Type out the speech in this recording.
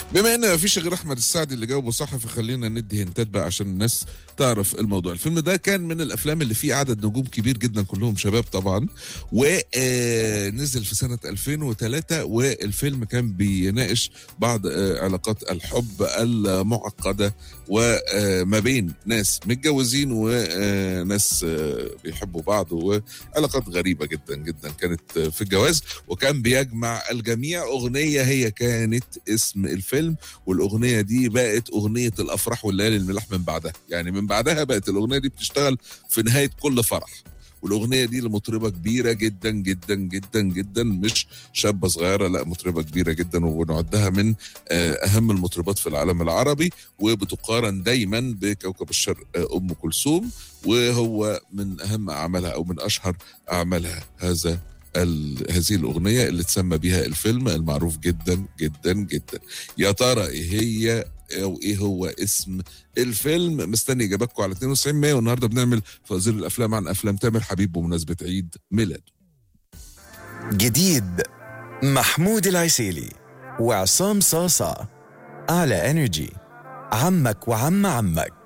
بما ان مفيش غير احمد السعدي اللي جاوبه صح فخلينا ندي هنتات بقى عشان الناس تعرف الموضوع الفيلم ده كان من الافلام اللي فيه عدد نجوم كبير جدا كلهم شباب طبعا ونزل في سنه 2003 والفيلم كان بيناقش بعض آه، علاقات الحب المعقده وما بين ناس متجوزين وناس آه، بيحبوا بعض وعلاقات غريبه جدا جدا كانت آه، في الجواز وكان بيجمع الجميع اغنيه هي كانت اسم الفيلم والاغنيه دي بقت اغنيه الافراح والليالي الملاح من بعدها يعني من بعدها بقت الاغنيه دي بتشتغل في نهايه كل فرح والاغنيه دي لمطربه كبيره جدا جدا جدا جدا مش شابه صغيره لا مطربه كبيره جدا ونعدها من آه، اهم المطربات في العالم العربي وبتقارن دايما بكوكب الشرق آه، ام كلثوم وهو من اهم اعمالها او من اشهر اعمالها هذا ال- هذه الاغنيه اللي تسمى بها الفيلم المعروف جدا جدا جدا يا ترى ايه هي او ايه هو اسم الفيلم مستني اجاباتكم على 92 100 والنهارده بنعمل فوازير الافلام عن افلام تامر حبيب بمناسبه عيد ميلاده جديد محمود العسيلي وعصام صاصة على انرجي عمك وعم عمك